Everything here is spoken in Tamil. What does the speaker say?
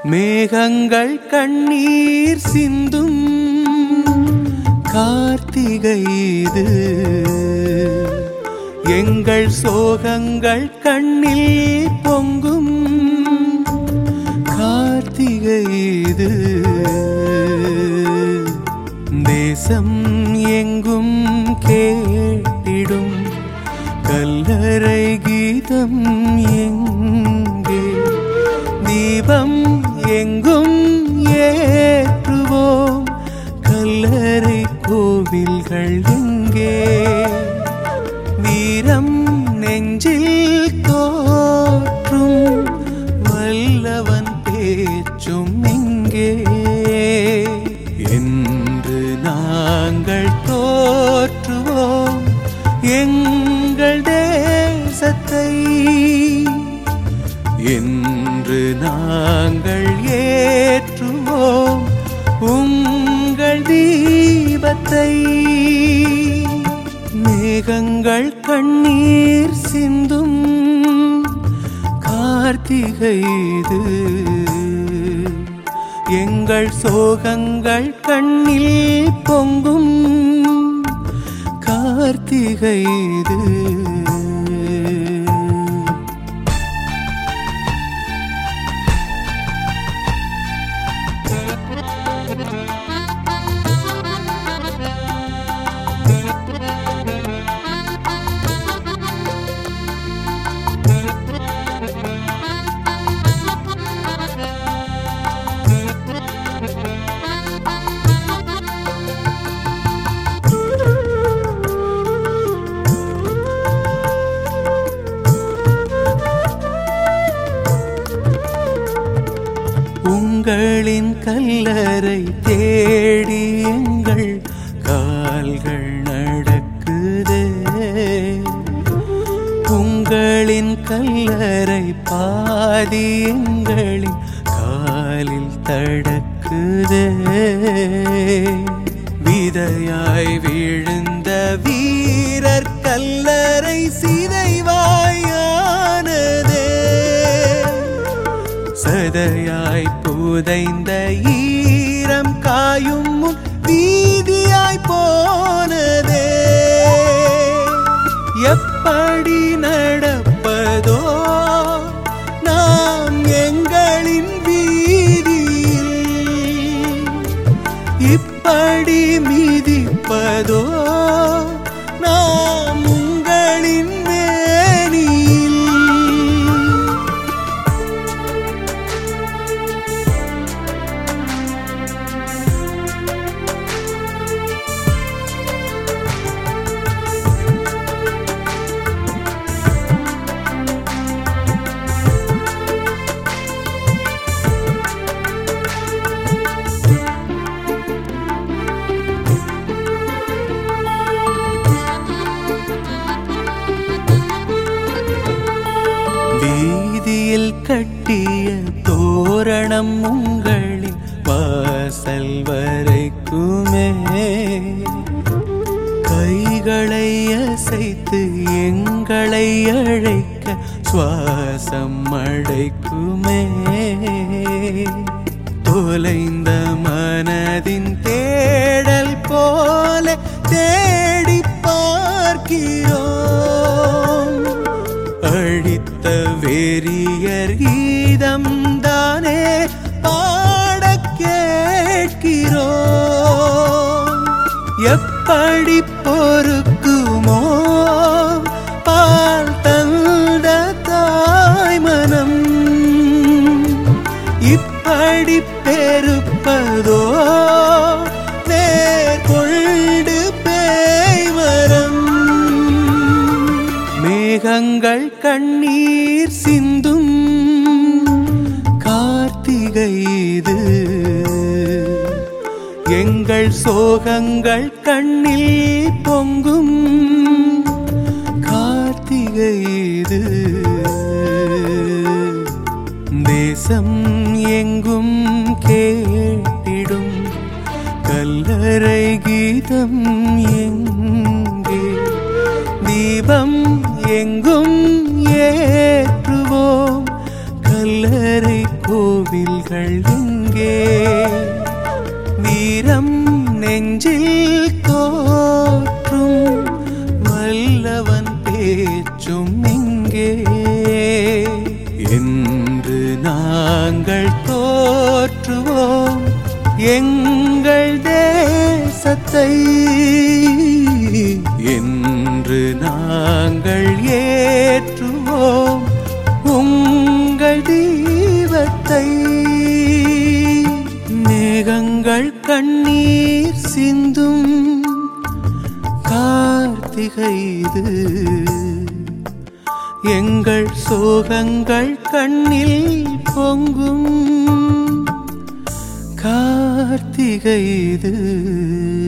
மேகங்கள் கண்ணீர் சிந்தும் கார்த்திகை இது எங்கள் சோகங்கள் கண்ணில் பொங்கும் கார்த்திகை இது தேசம் எங்கும் கேட்டிடும் கல்லறை கீதம் எங்கே தீபம் எங்கும் ஏற்றுவோம் கல்லறை கோவில்கள் எங்கே வீரம் நெஞ்சில் தோற்றும் வல்லவன் பேச்சும் எங்கே என்று நாங்கள் தோற்றுவோம் எங்கள் தேசத்தை என்று நாங்கள் ஏற்றுவோம் உங்கள் தீபத்தை மேகங்கள் கண்ணீர் சிந்தும் கார்த்திகை இது எங்கள் சோகங்கள் கண்ணில் பொங்கும் கார்த்திகை இது உங்களின் கல்லறை தேடி எங்கள் கால்கள் நடக்குதே உங்களின் கல்லறை பாதி எங்களின் காலில் தடக்குதே விதையாய் விழுந்த வீரர் கல்லறை சிதைவாயானதே சதையாய் புதைந்த ஈரம் காயும் முன் வீதியாய் போனதே எப்படி நடப்பதோ நாம் எங்களின் வீதியில் இப்படி மிதிப்பதோ நாம் உங்களின் மேனியில் வீதியில் கட்டிய தோரணம் உங்களின் வாசல் வரைக்குமே கைகளை அசைத்து எங்களை அழைக்க சுவாசம் அடைக்குமே தொலைந்த மனதின் தேடல் போல தேடி பார்க்கிறோம் அழித்த வெறியர் கீதம் தானே பாடக் கேட்கிறோம் எப்படி பொறுக்குமோ பால் தந்த தாய் மனம் இப்படி பெருப்பதோ நேர்கொண்டு பேய் மரம் மேகங்கள் கண்ணீர் சிந்தும் கார்த்திகை இது எங்கள் சோகங்கள் கண்ணில் பொங்கும் கார்த்திகை இது தேசம் எங்கும் கேட்டிடும் கல்லறை கீதம் எங்கே தீபம் எங்கும் ஏற்றுவோம் கல்லறை கோவில்கள் நாள் எங்கே வீரம் நெஞ்சில் தோற்றும் வல்லவன் பேச்சும் எங்கே என்று நாங்கள் தோற்றுவோம் எங்கள் தேசத்தை என்று நாங்கள் ஏற்றுவோம் உங்கள் தீபத்தை மேகங்கள் கண்ணீர் சிந்தும் கார்த்திகை இது எங்கள் சோகங்கள் கண்ணில் பொங்கும் கார்த்திகை இது